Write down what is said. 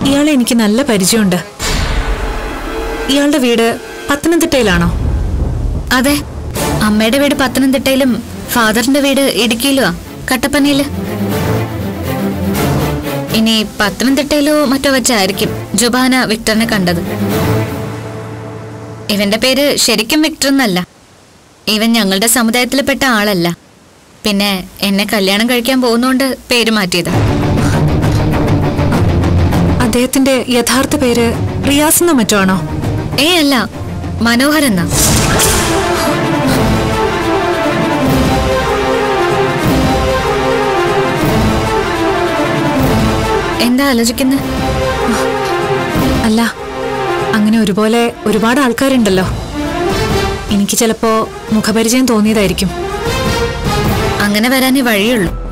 ഇയാളെ എനിക്ക് നല്ല പരിചയമുണ്ട് ഇയാളുടെ വീട് പത്തനംതിട്ടയിലാണോ അതെ അമ്മയുടെ വീട് പത്തനംതിട്ടയിലും ഫാദറിന്റെ വീട് ഇടുക്കിയിലുമാ കട്ടപ്പനയില് ഇനി പത്തനംതിട്ടയിലോ മറ്റോ വെച്ചായിരിക്കും ജുബാന വിക്ടറിനെ കണ്ടത് ഇവന്റെ പേര് ശരിക്കും വിക്ടർ എന്നല്ല ഇവൻ ഞങ്ങളുടെ സമുദായത്തിൽപ്പെട്ട ആളല്ല പിന്നെ എന്നെ കല്യാണം കഴിക്കാൻ പോകുന്നോണ്ട് പേര് മാറ്റിയതാ അദ്ദേഹത്തിന്റെ യഥാർത്ഥ പേര് റിയാസ് എന്നോ മറ്റോ ആണോ ഏ അല്ല മനോഹർ എന്നാ എന്താ ആലോചിക്കുന്നത് അല്ല അങ്ങനെ ഒരുപോലെ ഒരുപാട് ആൾക്കാരുണ്ടല്ലോ എനിക്ക് ചിലപ്പോ മുഖപരിചയം തോന്നിയതായിരിക്കും അങ്ങനെ വരാനേ വഴിയുള്ളൂ